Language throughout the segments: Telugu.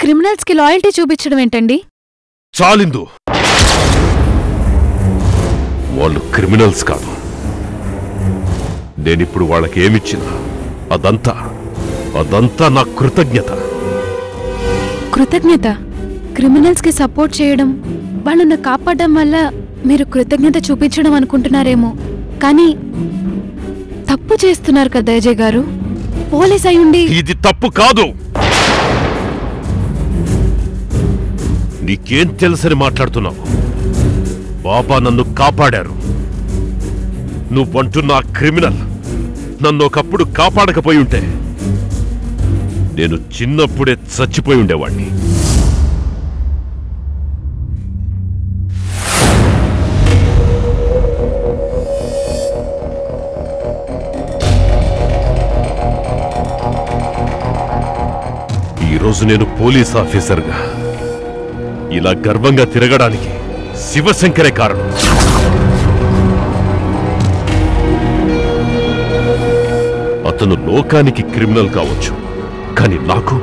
క్రిమినల్స్కి లాయల్టీ చూపించడం ఏంటండి చాలిందు వాళ్ళు క్రిమినల్స్ కాదు నేనిప్పుడు వాళ్ళకి ఏమిచ్చినా అదంతా అదంతా నా కృతజ్ఞత కృతజ్ఞత క్రిమినల్స్కి సపోర్ట్ చేయడం వాళ్ళను కాపాడడం వల్ల మీరు కృతజ్ఞత చూపించడం అనుకుంటున్నారేమో కానీ తప్పు చేస్తున్నారు కదా అజయ్ గారు పోలీస్ అయ్యుండి ఇది తప్పు కాదు నీకేం తెలుసని మాట్లాడుతున్నావు బాబా నన్ను కాపాడారు నువ్వంటున్న ఆ క్రిమినల్ నన్ను ఒకప్పుడు కాపాడకపోయి ఉంటే నేను చిన్నప్పుడే చచ్చిపోయి ఉండేవాణ్ణి ఈరోజు నేను పోలీస్ ఆఫీసర్గా ఇలా గర్వంగా తిరగడానికి శివశంకరే కారణం అతను లోకానికి క్రిమినల్ కావచ్చు కానీ నాకు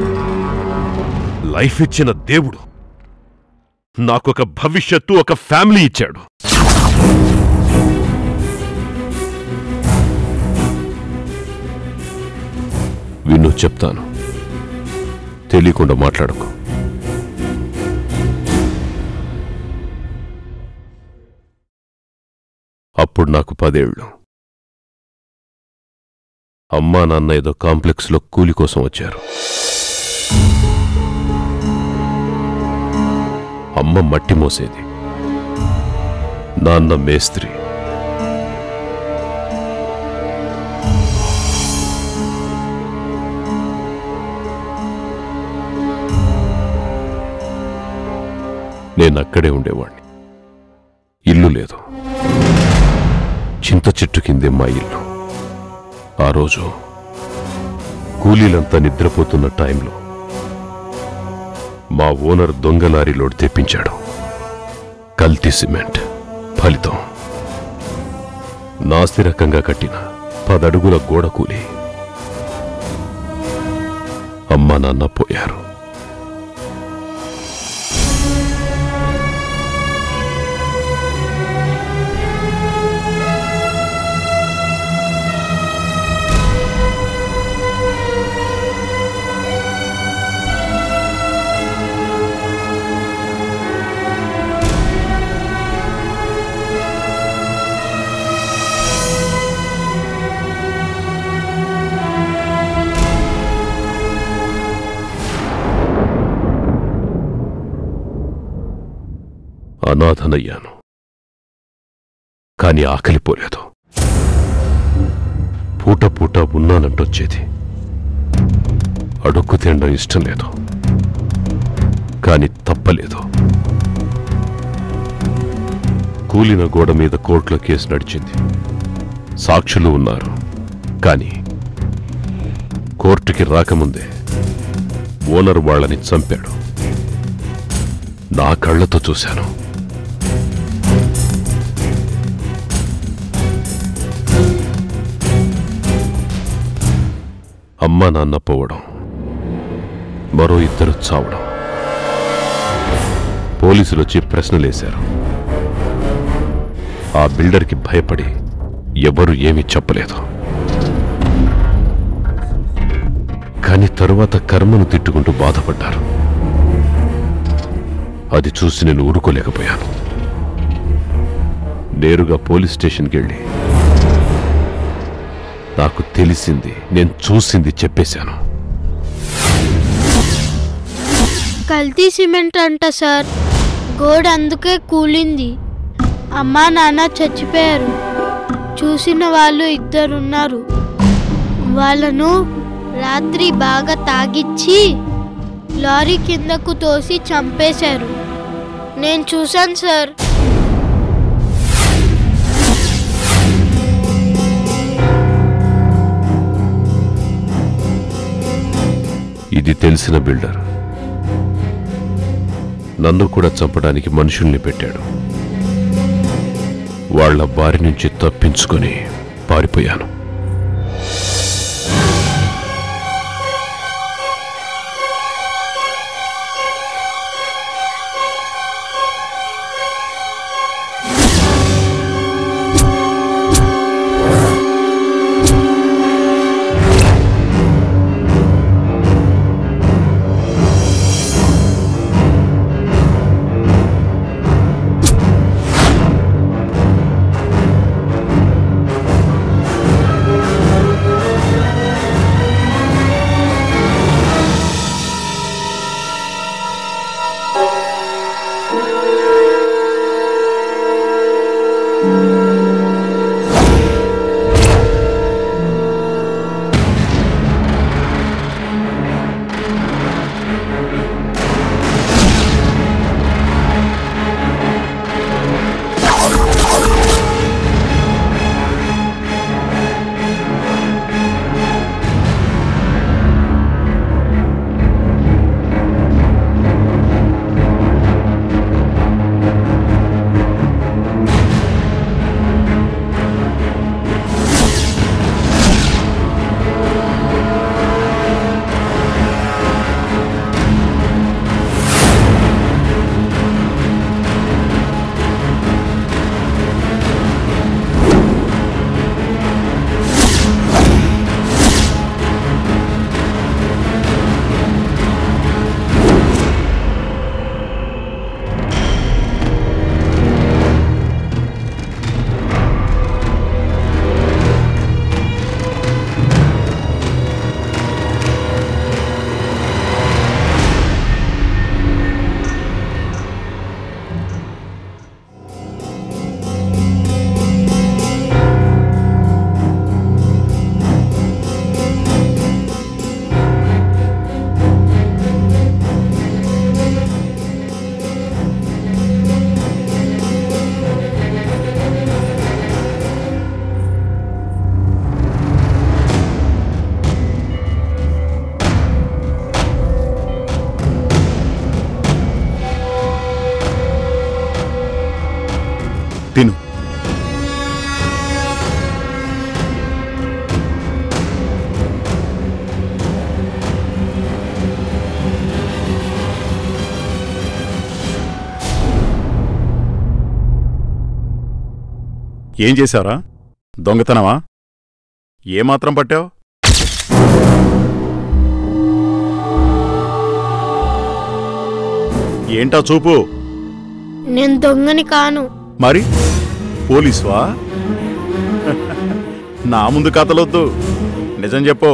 లైఫ్ ఇచ్చిన దేవుడు నాకొక భవిష్యత్తు ఒక ఫ్యామిలీ ఇచ్చాడు విన్ను చెప్తాను తెలియకుండా మాట్లాడకు అప్పుడు నాకు పదేళ్ళు అమ్మా నాన్న ఏదో కాంప్లెక్స్లో కూలి కోసం వచ్చారు అమ్మ మట్టి మోసేది నాన్న మేస్త్రి నేను అక్కడే ఉండేవాణ్ణి ఇల్లు లేదు చింత చెట్టు కిందే మా ఇల్లు ఆ రోజు కూలీలంతా నిద్రపోతున్న టైంలో మా ఓనర్ దొంగ లారీ లోడ్ తెప్పించాడు కల్తీ సిమెంట్ ఫలితం నాసిరకంగా కట్టిన పదడుగుల గోడ కూలి అమ్మా నాన్న పోయారు అనాథనయ్యాను కాని ఆకలిపోలేదు పూట పూట ఉన్నానంటొచ్చేది అడుక్కు తినడం ఇష్టం లేదు కాని తప్పలేదు కూలిన గోడ మీద కోర్టులో కేసు నడిచింది సాక్షులు ఉన్నారు కాని కోర్టుకి రాకముందే ఓనర్ వాళ్ళని చంపాడు నా కళ్ళతో చూశాను అమ్మా నాన్న పోవడం మరో ఇద్దరు చావడం పోలీసులు వచ్చి ప్రశ్నలేశారు ఆ బిల్డర్కి భయపడి ఎవరు ఏమీ చెప్పలేదు కానీ తరువాత కర్మను తిట్టుకుంటూ బాధపడ్డారు అది చూసి నేను ఊరుకోలేకపోయాను నేరుగా పోలీస్ స్టేషన్కి వెళ్ళి నాకు తెలిసింది నేను చూసింది చెప్పేశాను కల్తీ సిమెంట్ అంట సార్ గోడ అందుకే కూలింది అమ్మా నాన్న చచ్చిపోయారు చూసిన వాళ్ళు ఇద్దరున్నారు వాళ్ళను రాత్రి బాగా తాగిచ్చి లారీ కిందకు తోసి చంపేశారు నేను చూశాను సార్ ఇది తెలిసిన బిల్డర్ నన్ను కూడా చంపడానికి మనుషుల్ని పెట్టాడు వాళ్ళ బారి నుంచి తప్పించుకొని పారిపోయాను ఏం చేశావురా దొంగతనమా ఏమాత్రం పట్టావు ఏంటా చూపు నేను దొంగని కాను మరి పోలీసువా నా ముందు కథలొద్దు నిజం చెప్పు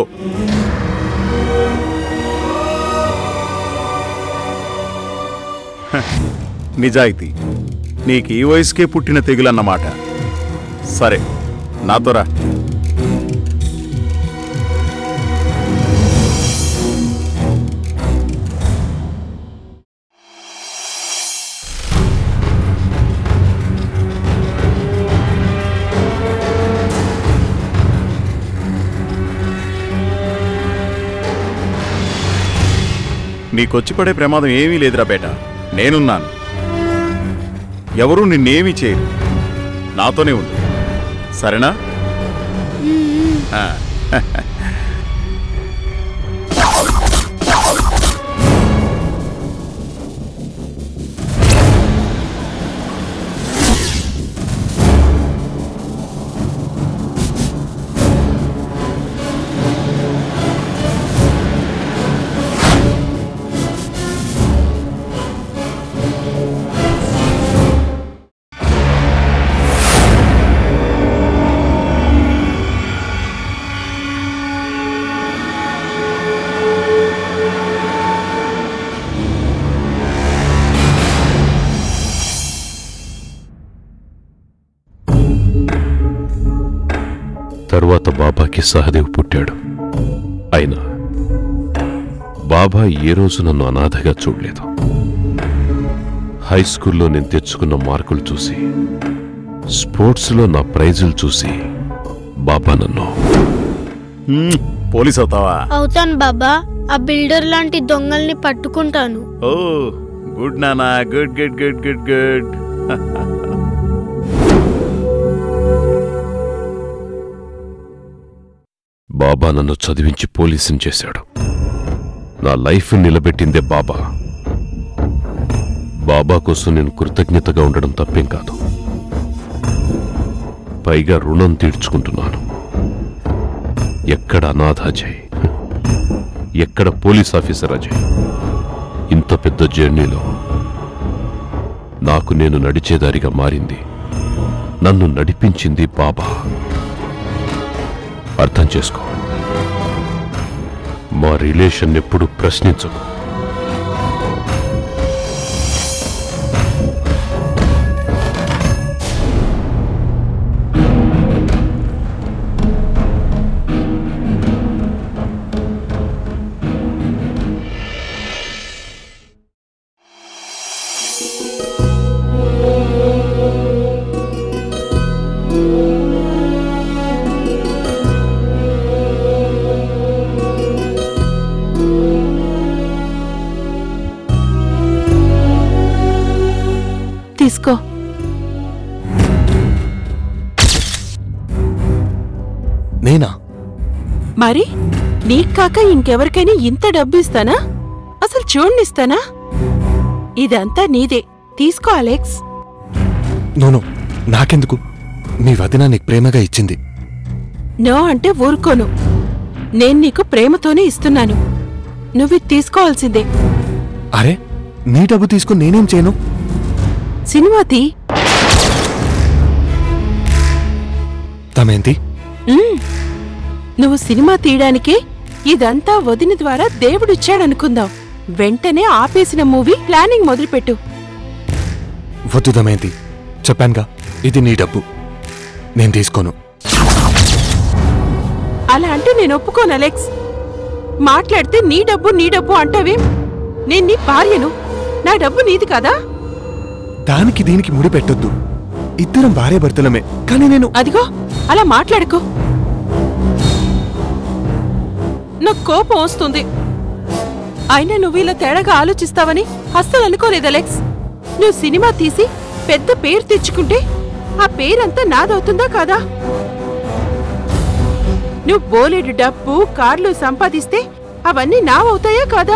హ, నిజాయితీ నీకు ఈ వయసుకే పుట్టిన తెగులన్నమాట సరే నాతో రా నీకొచ్చి పడే ప్రమాదం ఏమీ లేదురా బేట నేనున్నాను ఎవరూ నిన్నేమీ చేయరు నాతోనే ఉండు సరేనా ఆ. తరువాత బాబాకి సహదేవ్ పుట్టాడు అయినా బాబా ఏ రోజు నన్ను అనాథగా చూడలేదు హై స్కూల్లో నేను తెచ్చుకున్న మార్కులు చూసి స్పోర్ట్స్లో నా ప్రైజులు చూసి బాబా నన్ను హ్మ్, పోలీస్ అవుతావా అవుతాను బాబా ఆ బిల్డర్ లాంటి దొంగల్ని పట్టుకుంటాను ఓ గుడ్ నానా good good good good good బాబా నన్ను చదివించి పోలీసుని చేశాడు నా లైఫ్ నిలబెట్టిందే బాబా బాబా కోసం నేను కృతజ్ఞతగా ఉండడం తప్పేం కాదు పైగా రుణం తీర్చుకుంటున్నాను ఎక్కడ అనాథ అజయ్ ఎక్కడ పోలీస్ ఆఫీసర్ అజయ్ ఇంత పెద్ద జర్నీలో నాకు నేను నడిచేదారిగా మారింది నన్ను నడిపించింది బాబా అర్థం చేసుకో మా రిలేషన్ ఎప్పుడు ప్రశ్నించకు తీసుకో నేనా మరి నీకు కాక ఇంకెవరికైనా ఇంత డబ్బు ఇస్తానా అసలు చూడనిస్తానా ఇదంతా నీదే తీసుకో అలెక్స్ నోనో నాకెందుకు మీ వదిన నీకు ప్రేమగా ఇచ్చింది నో అంటే ఊరుకోను నేను నీకు ప్రేమతోనే ఇస్తున్నాను నువ్వు ఇది తీసుకోవాల్సిందే అరే నీ డబ్బు తీసుకుని నేనేం చేయను సినిమా తీ తమేంటి ఉమ్. నువ్వు సినిమా తీయడానికే ఇదంతా వదిన ద్వారా దేవుడిచ్చాడనుకుందాం వెంటనే ఆపేసిన మూవీ ప్లానింగ్ మొదలుపెట్టు వద్దు దమయంతి చెప్పానుగా ఇది నీ డబ్బు నేను తీసుకోను అలా అంటే నేను ఒప్పుకోను అలెక్స్ మాట్లాడితే నీ డబ్బు నీ డబ్బు అంటావేం నేను నీ భార్యను నా డబ్బు నీది కదా దానికి దీనికి ముడి పెట్టొద్దు ఇద్దరం భార్య భర్తలమే కానీ నేను అదిగో అలా మాట్లాడుకో నాకు కోపం వస్తుంది అయినా నువ్వు ఇలా తేడాగా ఆలోచిస్తావని అస్సలు అనుకోలేదు అలెక్స్ నువ్వు సినిమా తీసి పెద్ద పేరు తెచ్చుకుంటే ఆ పేరంతా నాదవుతుందా కాదా నువ్వు బోలెడు డబ్బు కార్లు సంపాదిస్తే అవన్నీ నావవుతాయా కాదా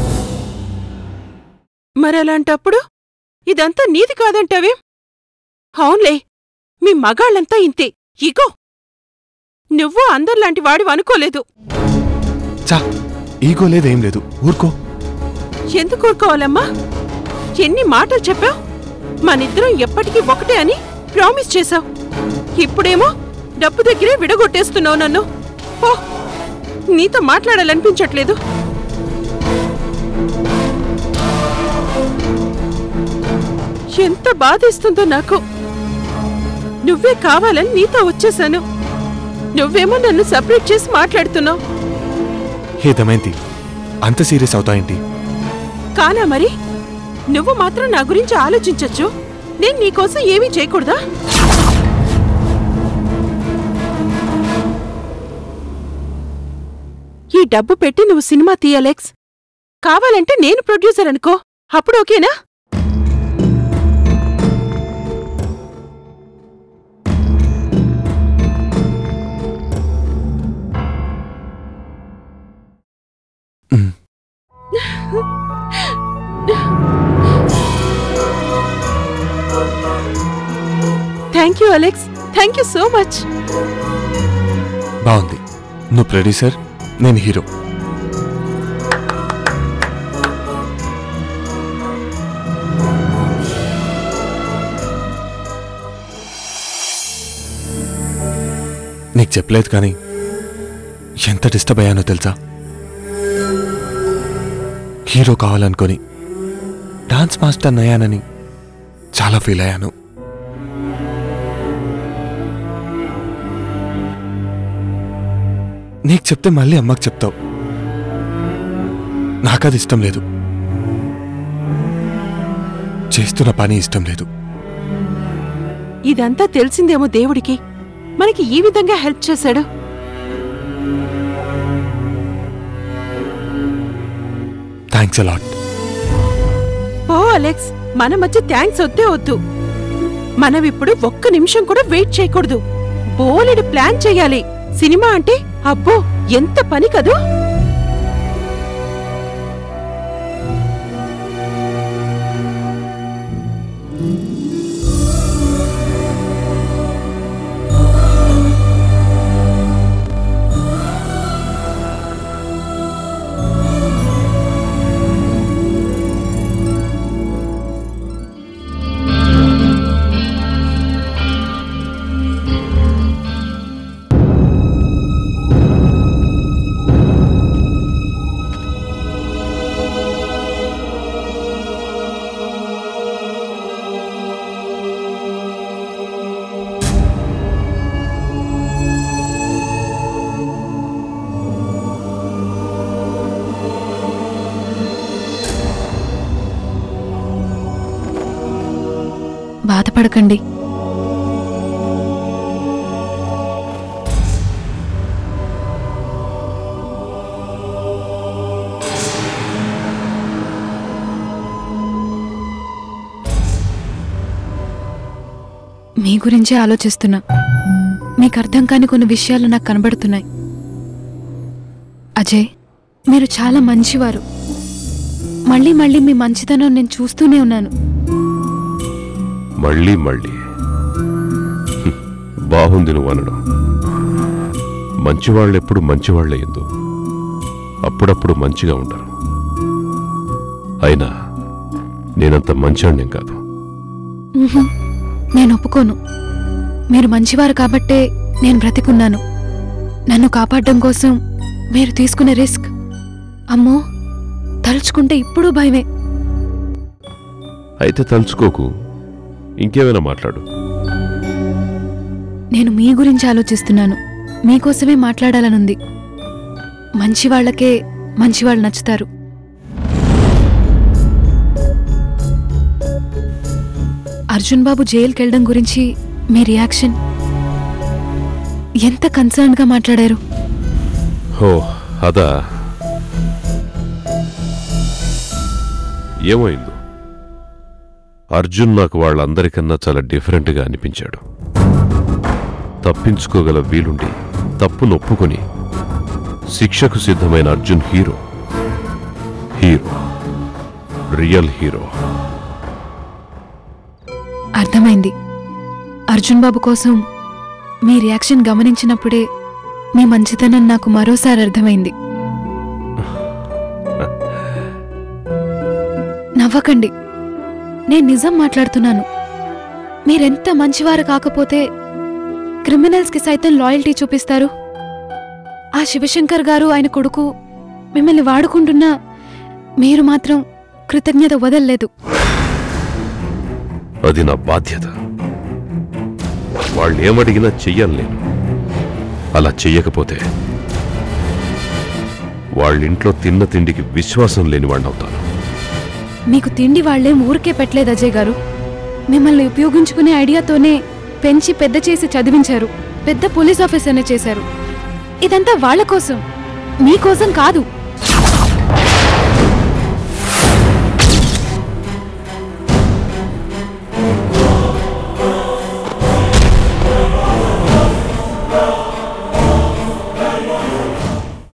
మరలాంటప్పుడు ఇదంతా నీది కాదంటావే అవునులే మీ మగాళ్ళంతా ఇంతే ఇగో నువ్వు అందరిలాంటి వాడివి అనుకోలేదు చా ఈగో లేదేం లేదు ఊరుకో ఎందుకు ఊరుకోవాలమ్మా ఎన్ని మాటలు చెప్పావు మనిద్దరం ఎప్పటికీ ఒకటే అని ప్రామిస్ చేశావు ఇప్పుడేమో డబ్బు దగ్గరే విడగొట్టేస్తున్నావు నన్ను పో నీతో మాట్లాడాలనిపించట్లేదు ఎంత బాధేస్తుందో నాకు నువ్వే కావాలని నీతో వచ్చేశాను నువ్వేమో నన్ను సపరేట్ చేసి మాట్లాడుతున్నావు హే దమయంతి అంత సీరియస్ అవుతాయేంటి కానా మరి నువ్వు మాత్రం నా గురించి ఆలోచించొచ్చు నేను నీకోసం ఏమీ చేయకూడదా ఈ డబ్బు పెట్టి నువ్వు సినిమా తీయలెక్స్ కావాలంటే నేను ప్రొడ్యూసర్ అనుకో అప్పుడు ఓకేనా మ్. Thank you Alex thank you so much బాగుంది నువ్వు ప్రొడ్యూసర్ నేను హీరో నీకు చెప్పలేదు కానీ ఎంత డిస్టర్బ్ అయ్యానో తెలుసా హీరో కావాలనుకొని డాన్స్ మాస్టర్ అయ్యానని చాలా ఫీల్ అయ్యాను నీకు చెప్తే మళ్ళీ అమ్మకి చెప్తావు నాకది ఇష్టం లేదు చేస్తున్న పని ఇష్టం లేదు ఇదంతా తెలిసిందేమో దేవుడికి మనకి ఈ విధంగా హెల్ప్ చేశాడు థ్యాంక్స్ అలాట్ ఓ అలెక్స్ మన మధ్య థ్యాంక్స్ వద్దే వద్దు మనమిప్పుడు ఒక్క నిమిషం కూడా వెయిట్ చేయకూడదు బోలెడు ప్లాన్ చెయ్యాలి సినిమా అంటే అబ్బో ఎంత పని కదూ బాధపడకండి మీ గురించే ఆలోచిస్తున్నా మీకు అర్థం కాని కొన్ని విషయాలు నాకు కనబడుతున్నాయి అజయ్ మీరు చాలా మంచివారు మళ్ళీ మళ్ళీ మీ మంచితనం నేను చూస్తూనే ఉన్నాను మళ్ళీ మళ్ళీ హ్మ్. బాగుంది నువ్వు అనడం మంచివాళ్ళెప్పుడు మంచివాళ్లే ఎందు అప్పుడప్పుడు మంచిగా ఉండరు అయినా నేనంత మంచివాణ్ణేం కాదు ఉహుం. నేను ఒప్పుకోను మీరు మంచివారు కాబట్టే నేను బ్రతికున్నాను నన్ను కాపాడడం కోసం మీరు తీసుకునే రిస్క్ అమ్మో తలుచుకుంటే ఇప్పుడు భయమే అయితే తలుచుకోకు ఇంకేమైనా మాట్లాడు నేను మీ గురించి ఆలోచిస్తున్నాను మీకోసమే మాట్లాడాలనుంది మంచి వాళ్ళకే మంచివాళ్ళు నచ్చుతారు అర్జున్ బాబు జైలుకి వెళ్ళడం గురించి మీ రియాక్షన్ ఎంత కన్సర్న్గా మాట్లాడారు ఓ అదా ఏమైందో అర్జున్ నాకు వాళ్ళందరికన్నా చాలా డిఫరెంట్గా అనిపించాడు తప్పించుకోగల వీలుండి తప్పు నొప్పుకొని శిక్షకు సిద్ధమైన Arjun hero hero real hero అర్థమైంది అర్జున్ బాబు కోసం మీ రియాక్షన్ గమనించినప్పుడే మీ మంచితనం నాకు మరోసారి అర్థమైంది నవ్వకండి నేను నిజం మాట్లాడుతున్నాను మీరెంత మంచివారు కాకపోతే క్రిమినల్స్కి సైతం లాయల్టీ చూపిస్తారు ఆ శివశంకర్ గారు ఆయన కొడుకు మిమ్మల్ని వాడుకుంటున్నా మీరు మాత్రం కృతజ్ఞత వదల్లేదు అది నా బాధ్యత వాళ్ళు ఏమడిగినా చెయ్యాలి నేను అలా చెయ్యకపోతే వాళ్ళింట్లో తిన్న తిండికి విశ్వాసం లేని అవుతాను మీకు తిండి వాళ్ళేం ఊరికే పెట్టలేదు అజయ్ గారు మిమ్మల్ని ఉపయోగించుకునే ఐడియాతోనే పెంచి పెద్ద చేసి చదివించారు పెద్ద పోలీస్ ఆఫీసర్నే చేశారు ఇదంతా వాళ్ళ కోసం మీకోసం కాదు